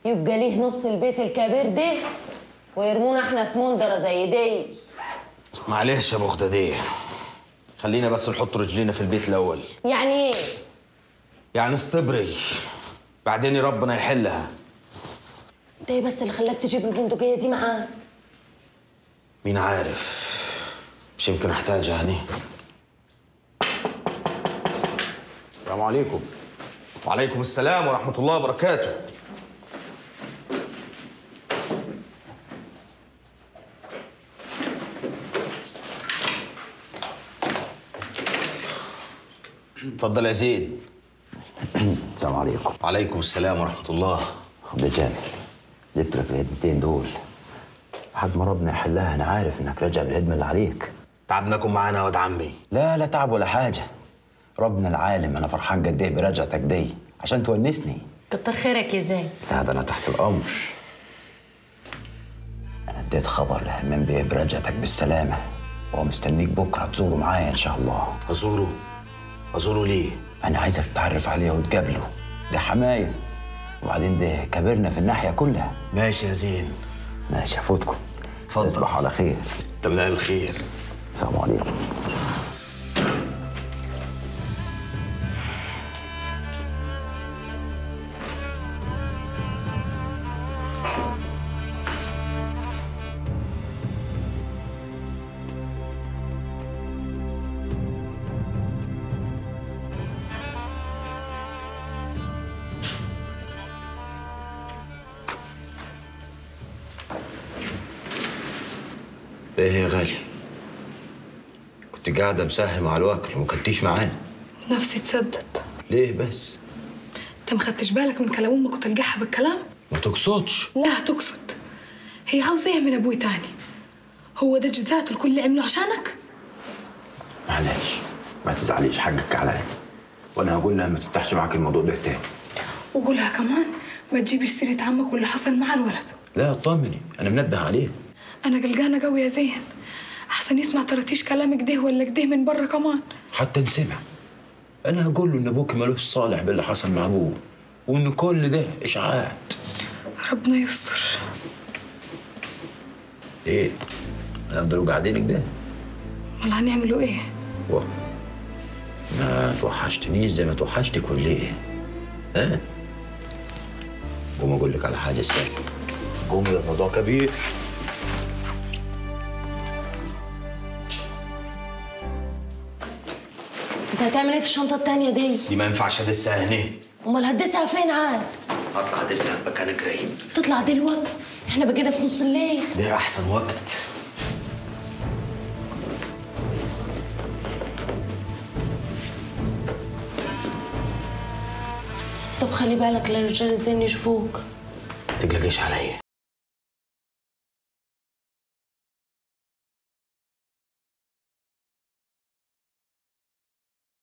يبقى ليه نص البيت الكبير ده ويرمونا احنا في مندرة زي دي معلش يا بغدة دي خلينا بس نحط رجلينا في البيت الأول يعني ايه يعني استبري بعدين ربنا يحلها انت ايه بس اللي خلاك تجيب البندقية دي معاك مين عارف مش يمكن احتاجها هني السلام عليكم وعليكم السلام ورحمة الله وبركاته اتفضل يا زيد السلام عليكم وعليكم السلام ورحمة الله عبد الجابر جبت لك الهدمتين دول لحد ما ربنا يحلها انا عارف انك راجع بالهدمه اللي عليك تعبناكم معانا يا واد عمي لا لا تعب ولا حاجه ربنا العالم انا فرحان قد ايه برجعتك دي عشان تونسني كتر خيرك يا زين لا ده انا تحت الامر انا اديت خبر لهمام بيه برجعتك بالسلامه وهو مستنيك بكره تزوره معايا ان شاء الله أزوره أزوره ليه؟ انا عايزك تتعرف عليه وتقابله ده حمايه وبعدين ده كبرنا في الناحيه كلها ماشي يا زين ماشي هفوتكم اتفضل. تصبحوا على خير تمنى الخير السلام عليكم ايه يا غالي كنت قاعدة مساهمة على الواكل وما كلتيش معانا نفسي تصدت ليه بس انت ما خدتش بالك من كلام امك وتلقحها بالكلام ما تقصدش لا تقصد هي عاوزة ايه من ابوي تاني هو ده جزاته الكل اللي عمله عشانك معلش ما تزعليش حقك عليا وانا هقول لها ما تفتحش معاك الموضوع ده تاني وقولها كمان ما تجيبش سيرة عمك واللي حصل مع الولد لا اطمني انا منبه عليه انا قلقانة قوي يا زين احسن يسمع ترتيش كلامك ده ولا كده من بره كمان حتى نسمع انا هقول له ان ابوك ملوش صالح باللي حصل مع ابوه وان كل ده اشاعات ربنا يستر ايه هنفضلوا قاعدين كده ولا هنعملوا ايه و ما توحشتنيش زي ما توحشتك ولا ايه ها قوم اقول لك على حاجه سهله قوم ده الموضوع كبير انت هتعمل ايه في الشنطة التانية دي دي ما ينفعش ادسها هنا امال هتدسها فين عاد هطلع دستها مكانك رايق تطلع دلوقتي احنا بقينا في نص الليل ده احسن وقت طب خلي بالك لا الرجال الزين يشوفوك تقلقيش عليا